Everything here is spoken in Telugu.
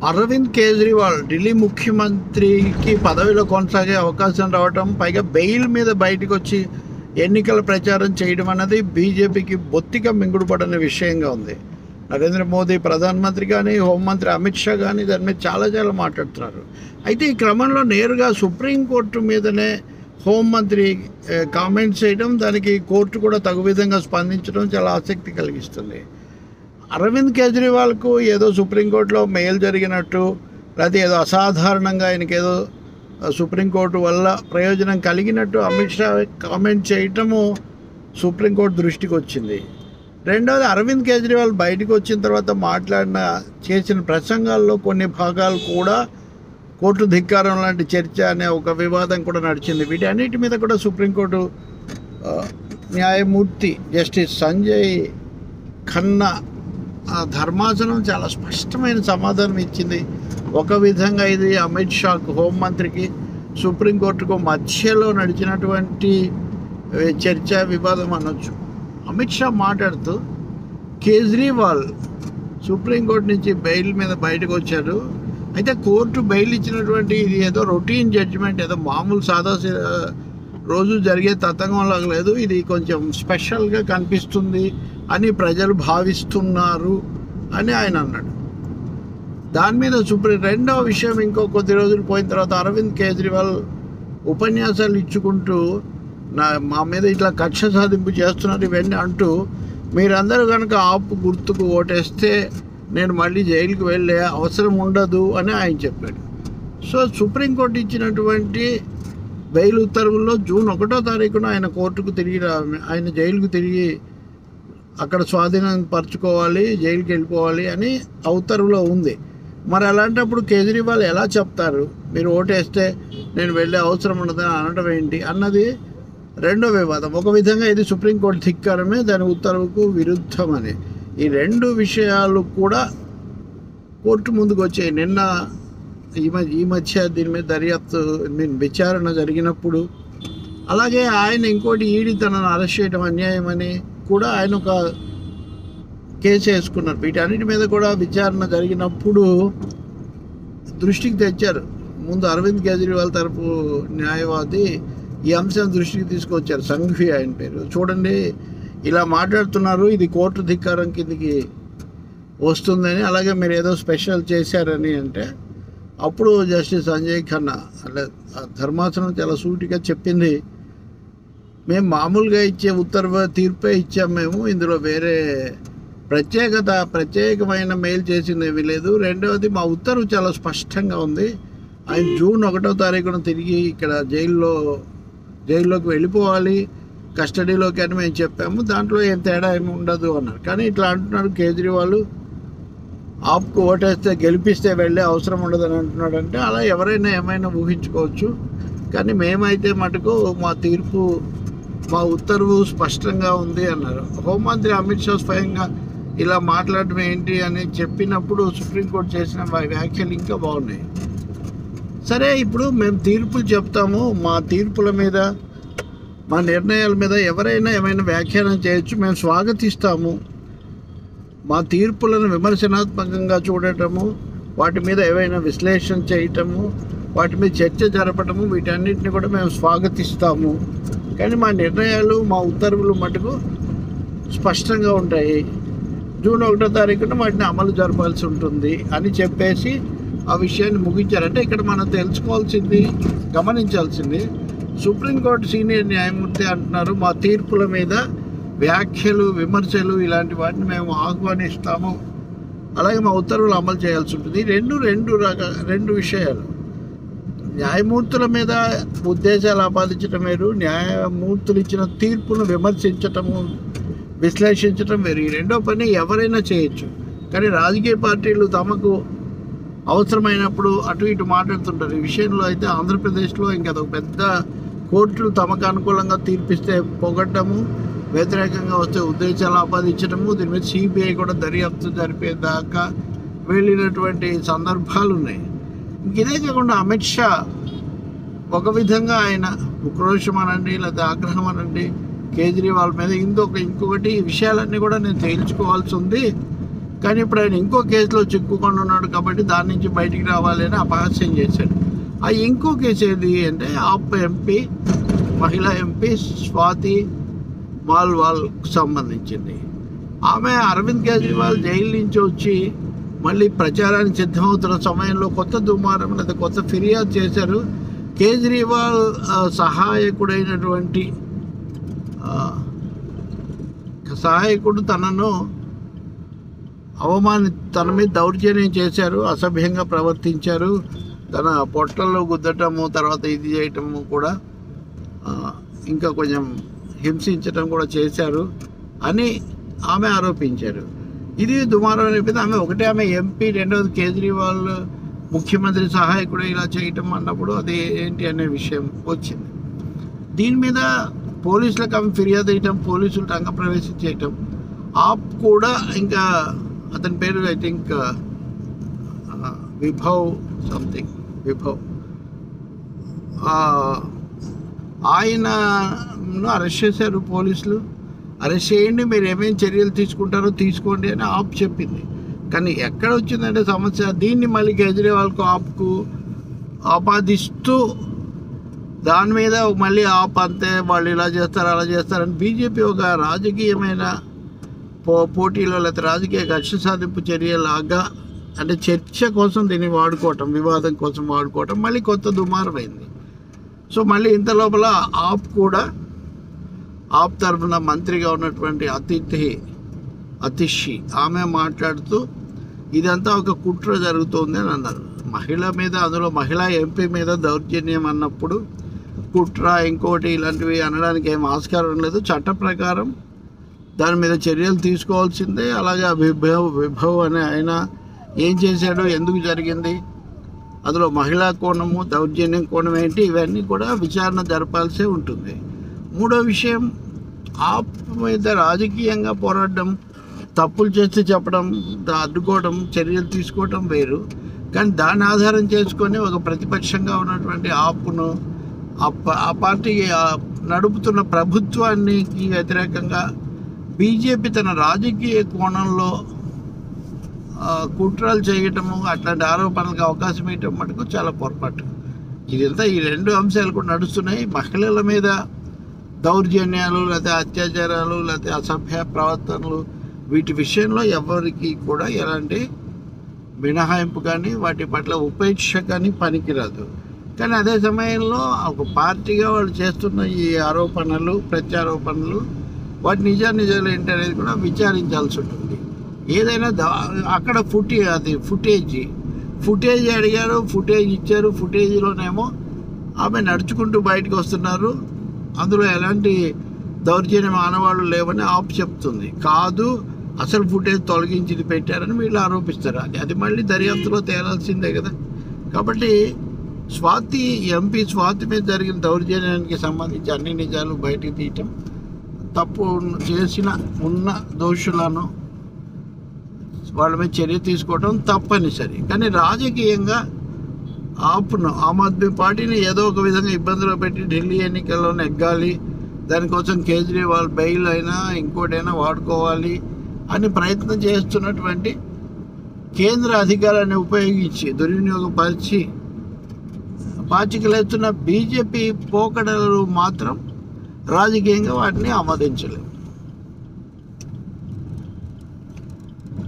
అరవింద్ కేజ్రీవాల్ ఢిల్లీ ముఖ్యమంత్రికి పదవిలో కొనసాగే అవకాశం రావటం పైగా బెయిల్ మీద బయటకు వచ్చి ఎన్నికల ప్రచారం చేయడం అన్నది బీజేపీకి బొత్తిగా మింగుడుపడని విషయంగా ఉంది నరేంద్ర మోదీ ప్రధానమంత్రి కానీ హోంమంత్రి అమిత్ షా కానీ దాని మీద చాలా చాలా మాట్లాడుతున్నారు అయితే ఈ క్రమంలో నేరుగా సుప్రీంకోర్టు మీదనే హోంమంత్రి ఏ, కామెంట్స్ చేయడం దానికి కోర్టు కూడా తగు విధంగా స్పందించడం చాలా ఆసక్తి కలిగిస్తుంది అరవింద్ కేజ్రీవాల్కు ఏదో సుప్రీంకోర్టులో మేలు జరిగినట్టు లేకపోతే ఏదో అసాధారణంగా ఆయనకి ఏదో సుప్రీంకోర్టు వల్ల ప్రయోజనం కలిగినట్టు అమిత్ షా కామెంట్ చేయటము సుప్రీంకోర్టు దృష్టికి వచ్చింది రెండవది అరవింద్ కేజ్రీవాల్ బయటకు వచ్చిన తర్వాత మాట్లాడిన చేసిన ప్రసంగాల్లో కొన్ని భాగాలు కూడా కోర్టు ధిక్కారం లాంటి చర్చ అనే ఒక వివాదం కూడా నడిచింది వీటన్నిటి మీద కూడా సుప్రీంకోర్టు ఆ, న్యాయమూర్తి జస్టిస్ సంజయ్ ఖన్నా ఆ ధర్మాసనం చాలా స్పష్టమైన సమాధానం ఇచ్చింది ఒక విధంగా ఇది అమిత్ షాకు హోంమంత్రికి సుప్రీంకోర్టుకు మధ్యలో నడిచినటువంటి ఏ, చర్చ వివాదం అనొచ్చు అమిత్ షా మాట్లాడుతూ కేజ్రీవాల్ సుప్రీంకోర్టు నుంచి బెయిల్ మీద బయటకు వచ్చాడు అయితే కోర్టు బెయిల్ ఇచ్చినటువంటి ఇది ఏదో రొటీన్ జడ్జిమెంట్ ఏదో మామూలు సాదా సీ- రోజు జరిగే తతంగంలాగా లేదు ఇది కొంచెం స్పెషల్గా కనిపిస్తుంది అని ప్రజలు భావిస్తున్నారు అని ఆయన అన్నాడు దాని మీద సుప్రీం రెండవ విషయం ఇంకో కొద్ది రోజులు పోయిన తర్వాత అరవింద్ కేజ్రీవాల్ ఉపన్యాసాలు ఇచ్చుకుంటూ నా మా మీద ఇట్లా కక్ష సాధింపు చేస్తున్నారు ఇవన్నీ అంటూ మీరందరూ కనుక ఆపు గుర్తుకు ఓటేస్తే నేను మళ్ళీ జైలుకి వెళ్ళే అవసరం ఉండదు అని ఆయన చెప్పాడు సో సుప్రీంకోర్టు ఇచ్చినటువంటి బెయిల్ ఉత్తర్వుల్లో జూన్ ఒకటో తారీఖున ఆయన కోర్టుకు తిరిగి రా ఆయన జైలుకు తిరిగి అక్కడ స్వాధీనం పరచుకోవాలి జైలుకి వెళ్ళిపోవాలి అని ఆ ఉత్తర్వులో ఉంది మరి అలాంటప్పుడు కేజ్రీవాల్ ఎలా చెప్తారు మీరు ఓటేస్తే నేను వెళ్ళే అవసరం ఉండదని అనడం ఏంటి అన్నది రెండో వివాదం ఒక విధంగా ఇది సుప్రీంకోర్టు ధిక్కారమే దాని ఉత్తర్వుకు విరుద్ధమని ఈ రెండు విషయాలు కూడా కోర్టు ముందుకు వచ్చాయి నిన్న ఈ మధ్య ఈ మధ్య దీని మీద దర్యాప్తు మీన్ విచారణ జరిగినప్పుడు అలాగే ఆయన ఇంకోటి ఈడీ తనను అరెస్ట్ చేయడం అన్యాయమని కూడా ఆయన ఒక కేసు వేసుకున్నారు వీటన్నిటి మీద కూడా విచారణ జరిగినప్పుడు దృష్టికి తెచ్చారు ముందు అరవింద్ కేజ్రీవాల్ తరపు న్యాయవాది ఈ అంశం దృష్టికి తీసుకొచ్చారు సంఘవి ఆయన పేరు చూడండి ఇలా మాట్లాడుతున్నారు ఇది కోర్టు ధిక్కారం కిందికి వస్తుందని అలాగే మీరు ఏదో స్పెషల్ చేశారని అంటే అప్పుడు జస్టిస్ సంజయ్ ఖన్నా అలా ఆ ధర్మాసనం చాలా సూటిగా చెప్పింది మేము మామూలుగా ఇచ్చే ఉత్తర్వు తీర్పే ఇచ్చాం మేము ఇందులో వేరే ప్రత్యేకత ప్రత్యేకమైన మెయిల్ చేసింది ఏమీ లేదు రెండవది మా ఉత్తర్వు చాలా స్పష్టంగా ఉంది ఆయన జూన్ ఒకటో తారీఖున తిరిగి ఇక్కడ జైల్లో జైల్లోకి వెళ్ళిపోవాలి కస్టడీలోకి అని మేము చెప్పాము దాంట్లో ఏం తేడా ఏమి ఉండదు అన్నారు కానీ ఇట్లా అంటున్నాడు కేజ్రీవాల్ ఆప్కు ఓటేస్తే గెలిపిస్తే వెళ్ళే అవసరం ఉండదని అంటున్నాడు అంటే అలా ఎవరైనా ఏమైనా ఊహించుకోవచ్చు కానీ మేమైతే మటుకు మా తీర్పు మా ఉత్తర్వు స్పష్టంగా ఉంది అన్నారు హోంమంత్రి అమిత్ షా స్వయంగా ఇలా మాట్లాడడం ఏంటి అని చెప్పినప్పుడు సుప్రీంకోర్టు చేసిన వా- వ్యాఖ్యలు ఇంకా బాగున్నాయి సరే ఇప్పుడు మేము తీర్పులు చెప్తాము మా తీర్పుల మీద మా నిర్ణయాల మీద ఎవరైనా ఏమైనా వ్యాఖ్యానం చేయొచ్చు మేము స్వాగతిస్తాము మా తీర్పులను విమర్శనాత్మకంగా చూడటము వాటి మీద ఏవైనా విశ్లేషణ చేయటము వాటి మీద చర్చ జరపటము వీటన్నిటిని కూడా మేము స్వాగతిస్తాము కానీ మా నిర్ణయాలు మా ఉత్తర్వులు మటుకు స్పష్టంగా ఉంటాయి జూన్ ఒకటో తారీఖున వాటిని అమలు జరపాల్సి ఉంటుంది అని చెప్పేసి ఆ విషయాన్ని ముగించారు అంటే ఇక్కడ మనం తెలుసుకోవాల్సింది గమనించాల్సింది సుప్రీంకోర్టు సీనియర్ న్యాయమూర్తి అంటున్నారు మా తీర్పుల మీద వ్యాఖ్యలు విమర్శలు ఇలాంటి వాటిని మేము ఆహ్వానిస్తాము అలాగే మా ఉత్తర్వులు అమలు చేయాల్సి ఉంటుంది ఈ రెండు రెండు రక రెండు విషయాలు న్యాయమూర్తుల మీద ఉద్దేశాలు ఆపాదించడం వేరు న్యాయమూర్తులు ఇచ్చిన తీర్పును విమర్శించటము విశ్లేషించటం వేరు ఈ రెండో పని ఎవరైనా చేయొచ్చు కానీ రాజకీయ పార్టీలు తమకు అవసరమైనప్పుడు అటు ఇటు మాట్లాడుతుంటారు ఈ విషయంలో అయితే ఆంధ్రప్రదేశ్లో ఇంకా అదొక పెద్ద కోర్టులు తమకు అనుకూలంగా తీర్పిస్తే పొగట్టము వ్యతిరేకంగా వస్తే ఉద్దేశాలు ఆపాదించడము దీని మీద సిబిఐ కూడా దర్యాప్తు జరిపేదాకా వెళ్ళినటువంటి సందర్భాలు ఉన్నాయి ఇంక ఇదే కాకుండా అమిత్ షా ఒక విధంగా ఆయన ఉక్రోషం అనండి లేదా ఆగ్రహం అనండి కేజ్రీవాల్ మీద ఇంకొక ఇంకొకటి ఈ విషయాలన్నీ కూడా నేను తేల్చుకోవాల్సి ఉంది కానీ ఇప్పుడు ఆయన ఇంకో కేసులో చిక్కుకొని ఉన్నాడు కాబట్టి దాని నుంచి బయటికి రావాలి అని అపహాస్యం చేశాడు ఆ ఇంకో కేసు ఏది అంటే ఆప్ ఎంపీ మహిళా ఎంపీ స్వాతి మాల్వాల్కు సంబంధించింది ఆమె అరవింద్ కేజ్రీవాల్ జైలు నుంచి వచ్చి మళ్ళీ ప్రచారానికి సిద్ధమవుతున్న సమయంలో కొత్త దుమారం లేదా కొత్త ఫిర్యాదు చేశారు కేజ్రీవాల్ ఆ, సహాయకుడైనటువంటి ఆ, సహాయకుడు తనను అవమాని తన మీద దౌర్జన్యం చేశారు అసభ్యంగా ప్రవర్తించారు తన పొట్టల్లో గుద్దటము తర్వాత ఇది చేయటము కూడా ఆ, ఇంకా కొంచెం హింసించడం కూడా చేశారు అని ఆమె ఆరోపించారు ఇది దుమారం అయిపోయింది ఆమె ఒకటే ఆమె ఎంపీ రెండవది కేజ్రీవాల్ ముఖ్యమంత్రి సహాయకుడు ఇలా చేయటం అన్నప్పుడు అది ఏంటి అనే విషయం వచ్చింది దీని మీద పోలీసులకు ఆమె ఫిర్యాదు చేయటం పోలీసులు రంగప్రవేశం చేయటం ఆప్ కూడా ఇంకా అతని పేరు I think Vibhav something Vibhav ఆ, ఆయనను అరెస్ట్ చేశారు పోలీసులు అరెస్ట్ చేయండి మీరు ఏమేమి చర్యలు తీసుకుంటారో తీసుకోండి అని ఆప్ చెప్పింది కానీ ఎక్కడ వచ్చిందంటే సమస్య దీన్ని మళ్ళీ కేజ్రీవాల్కు ఆప్కు ఆపాదిస్తూ దాని మీద మళ్ళీ ఆప్ అంతే వాళ్ళు ఇలా చేస్తారు అలా చేస్తారని బీజేపీ ఒక రాజకీయమైన పో పోటీలో లేకపోతే రాజకీయ కక్ష సాధింపు చర్యలాగా అంటే చర్చ కోసం దీన్ని వాడుకోవటం వివాదం కోసం వాడుకోవటం మళ్ళీ కొత్త దుమారమైంది సో మళ్ళీ ఇంత లోపల ఆప్ కూడా ఆప్ తరఫున మంత్రిగా ఉన్నటువంటి అతిథి అతిషి ఆమె మాట్లాడుతూ ఇదంతా ఒక కుట్ర జరుగుతోంది అని అన్నారు మహిళ మీద అందులో మహిళా ఎంపీ మీద దౌర్జన్యం అన్నప్పుడు కుట్ర ఇంకోటి ఇలాంటివి అనడానికి ఏం ఆస్కారం లేదు చట్ట ప్రకారం దాని మీద చర్యలు తీసుకోవాల్సిందే అలాగే ఆ విభవ్ విభవ్ అనే ఆయన ఏం చేశాడో ఎందుకు జరిగింది అందులో మహిళా కోణము దౌర్జన్యం కోణం ఏంటి ఇవన్నీ కూడా విచారణ జరపాల్సే ఉంటుంది మూడో విషయం ఆప్ మీద రాజకీయంగా పోరాడడం తప్పులు చేస్తే చెప్పడం దా- అడ్డుకోవడం చర్యలు తీసుకోవడం వేరు కానీ దాన్ని ఆధారం చేసుకొని ఒక ప్రతిపక్షంగా ఉన్నటువంటి ఆప్ను ఆ ప- ఆ పార్టీ ఆ నడుపుతున్న ప్రభుత్వానికి వ్యతిరేకంగా బీజేపీ తన రాజకీయ కోణంలో ఆ, కుట్రలు చేయటము అట్లాంటి ఆరోపణలకు అవకాశం ఇవ్వటం మటుకు చాలా పొరపాటు ఇదంతా ఈ రెండు అంశాలు కూడా నడుస్తున్నాయి మహిళల మీద దౌర్జన్యాలు లేకపోతే అత్యాచారాలు లేకపోతే అసభ్య ప్రవర్తనలు వీటి విషయంలో ఎవరికి కూడా ఎలాంటి మినహాయింపు కానీ వాటి పట్ల ఉపేక్ష కానీ పనికిరాదు కానీ అదే సమయంలో ఒక పార్టీగా వాళ్ళు చేస్తున్న ఈ ఆరోపణలు ప్రత్యారోపణలు వాటి నిజా నిజాలు ఏంటనేది కూడా విచారించాల్సి ఉంటుంది ఏదైనా దా- అక్కడ ఫుటే అది ఫుటేజ్ ఫుటేజ్ అడిగారు ఫుటేజ్ ఇచ్చారు ఫుటేజ్లోనేమో ఆమె నడుచుకుంటూ బయటకు వస్తున్నారు అందులో ఎలాంటి దౌర్జన్యం ఆనవాళ్ళు లేవని ఆప్ చెప్తుంది కాదు అసలు ఫుటేజ్ తొలగించి ఇది పెట్టారని వీళ్ళు ఆరోపిస్తారు అది అది మళ్ళీ దర్యాప్తులో తేలాల్సిందే కదా కాబట్టి స్వాతి ఎంపీ స్వాతి మీద జరిగిన దౌర్జన్యానికి సంబంధించి అన్ని నిజాలు బయటకు తీయటం తప్పు చేసిన ఉన్న దోషులను వాళ్ళ మీద చర్య తీసుకోవడం తప్పనిసరి కానీ రాజకీయంగా ఆప్ను ఆమ్ ఆద్మీ పార్టీని ఏదో ఒక విధంగా ఇబ్బందులు పెట్టి ఢిల్లీ ఎన్నికల్లో నెగ్గాలి దానికోసం కేజ్రీవాల్ బెయిల్ అయినా ఇంకోటైనా వాడుకోవాలి అని ప్రయత్నం చేస్తున్నటువంటి కేంద్ర అధికారాన్ని ఉపయోగించి దుర్వినియోగపరిచి పాచికలేస్తున్న బీజేపీ పోకడలు మాత్రం రాజకీయంగా వాటిని ఆమోదించలేము